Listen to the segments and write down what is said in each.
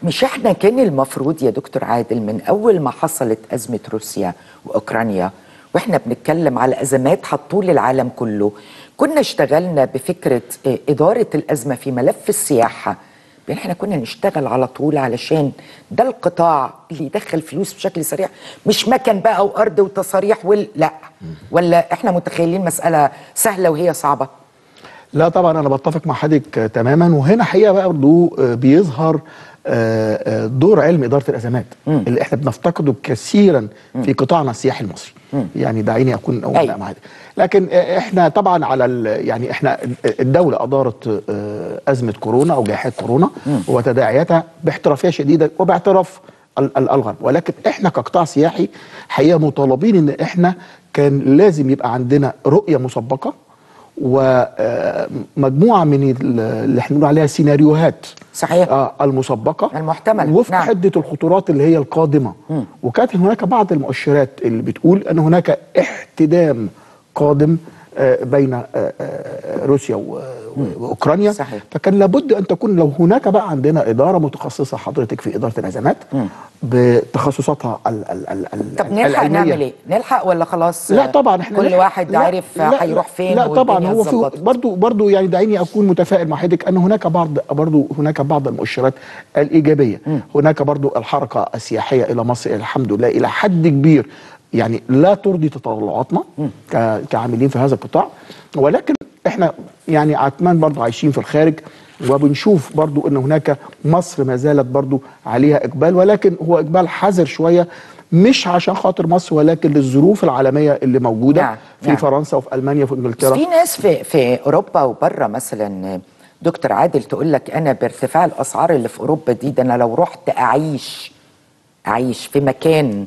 مش احنا كان المفروض يا دكتور عادل من اول ما حصلت ازمه روسيا واوكرانيا واحنا بنتكلم على ازمات هتطول العالم كله كنا اشتغلنا بفكره اه، اداره الازمه في ملف السياحه بان احنا كنا نشتغل على طول علشان ده القطاع اللي يدخل فلوس بشكل سريع مش مكن بقى وارض وتصاريح وال لا ولا احنا متخيلين مساله سهله وهي صعبه لا طبعا انا بتفق مع حضرتك آه، تماما وهنا حقيقه بقى برضه آه، بيظهر آه، آه، دور علم اداره الازمات اللي احنا بنفتقده كثيرا في قطاعنا السياحي المصري يعني دعيني اكون اقول أيوة. مع حضرتك لكن آه، احنا طبعا على ال- يعني احنا الدوله ادارت آه، ازمه كورونا او جائحه كورونا وتداعياتها باحترافيه شديده وباعتراف ال- ال- الغرب ولكن احنا كقطاع سياحي حقيقه مطالبين ان احنا كان لازم يبقى عندنا رؤيه مسبقه ومجموعه من ال- اللي احنا بنقول عليها سيناريوهات صحيح. آه المسبقه المحتملة، وفق نعم. حده الخطورات اللي هي القادمه وكانت هناك بعض المؤشرات اللي بتقول ان هناك احتدام قادم آه، بين آه، آه، روسيا و- و- واوكرانيا صحيح. فكان لابد ان تكون لو هناك بقى عندنا اداره متخصصه حضرتك في اداره الازمات بتخصصاتها ال ال ال ال طب نلحق العلمية. نعمل ايه نلحق ولا خلاص لا اه، طبعا احنا كل لا- واحد لا- عارف لا- هيروح فين لا طبعا والدنيا هو في اتظبطت. برضو برضو يعني دعيني اكون متفائل مع حضرتك ان هناك بعض برضو هناك بعض المؤشرات الايجابيه هناك برضو الحركه السياحيه الى مصر الحمد لله الى حد كبير يعني لا ترضي تطلعاتنا ك- كعاملين في هذا القطاع ولكن احنا يعني عتمان برضو عايشين في الخارج وبنشوف برضو ان هناك مصر ما زالت برضو عليها اقبال ولكن هو اقبال حذر شويه مش عشان خاطر مصر ولكن للظروف العالميه اللي موجوده نعم، في نعم. فرنسا وفي المانيا وفي بس انجلترا في ناس في في اوروبا وبره مثلا دكتور عادل تقول لك انا بارتفاع الاسعار اللي في اوروبا دي ده انا لو رحت اعيش اعيش في مكان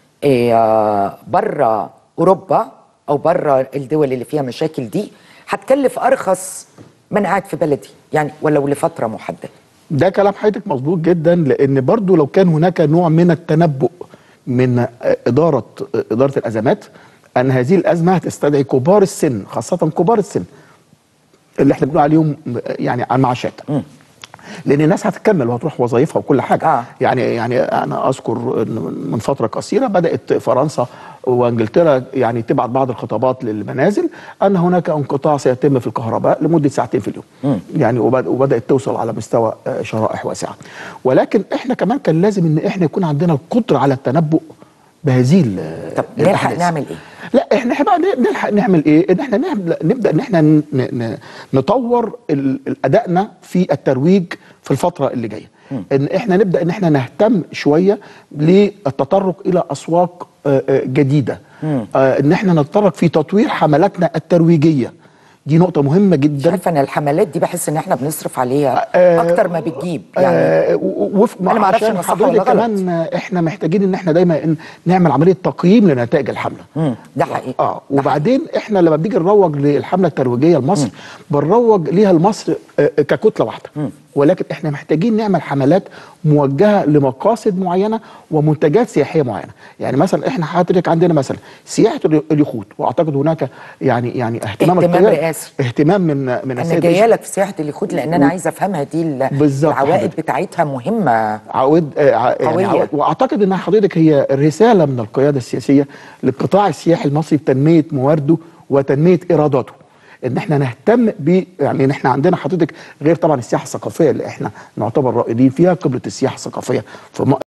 بره اوروبا او بره الدول اللي فيها مشاكل دي هتكلف ارخص من قاعد في بلدي يعني ولو لفتره محدده ده كلام حضرتك مظبوط جدا لان برضو لو كان هناك نوع من التنبؤ من اداره اداره الازمات ان هذه الازمه هتستدعي كبار السن خاصه كبار السن اللي احنا بنقول عليهم يعني على المعاشات لان الناس هتكمل وهتروح وظائفها وكل حاجه آه. يعني يعني انا اذكر إن من فتره قصيره بدات فرنسا وانجلترا يعني تبعت بعض الخطابات للمنازل ان هناك انقطاع سيتم في الكهرباء لمده ساعتين في اليوم يعني وبد- وبدات توصل على مستوى آه، شرائح واسعه ولكن احنا كمان كان لازم ان احنا يكون عندنا القدره على التنبؤ بهذه ال- طب نلحق الأحداث. نعمل ايه؟ لا احنا إحنا بقى نلحق نعمل ايه؟ ان احنا نعمل- نبدا ان احنا ن- ن- نطور ال- ال- ادائنا في الترويج في الفتره اللي جايه. ان احنا نبدا ان احنا نهتم شويه للتطرق الى اسواق آه، آه، جديده. آه، ان احنا نتطرق في تطوير حملاتنا الترويجيه. دي نقطه مهمه مش جدا عارفه ان الحملات دي بحس ان احنا بنصرف عليها آه، اكتر ما بتجيب يعني آه و- وف- أنا ما أعرفش عشان إنه صح ولا حضرتك غلط. كمان آه، احنا محتاجين ان احنا دايما إن نعمل عمليه تقييم لنتائج الحمله. مم، ده حقيقي اه ده وبعدين احنا لما بنيجي نروج للحمله الترويجيه لمصر بنروج ليها لمصر آه، آه، ككتله واحده ولكن احنا محتاجين نعمل حملات موجهه لمقاصد معينه ومنتجات سياحيه معينه يعني مثلا احنا حضرتك عندنا مثلا سياحه الي- اليخوت واعتقد هناك يعني يعني اهتمام اهتمام القيادة- رئاسي. اهتمام من من انا السيد جايه الرئيس. لك في سياحه اليخوت لان انا عايزه افهمها دي ال- بالظبط العوائد حضرتك. بتاعتها مهمه عواد آه، ع- يعني قوية. عواد واعتقد ان حضرتك هي رساله من القياده السياسيه للقطاع السياحي المصري بتنميه موارده وتنميه ايراداته ان احنا نهتم ب يعني ان احنا عندنا حضرتك غير طبعا السياحه الثقافيه اللي احنا نعتبر رائدين فيها قبله السياحه الثقافيه في م-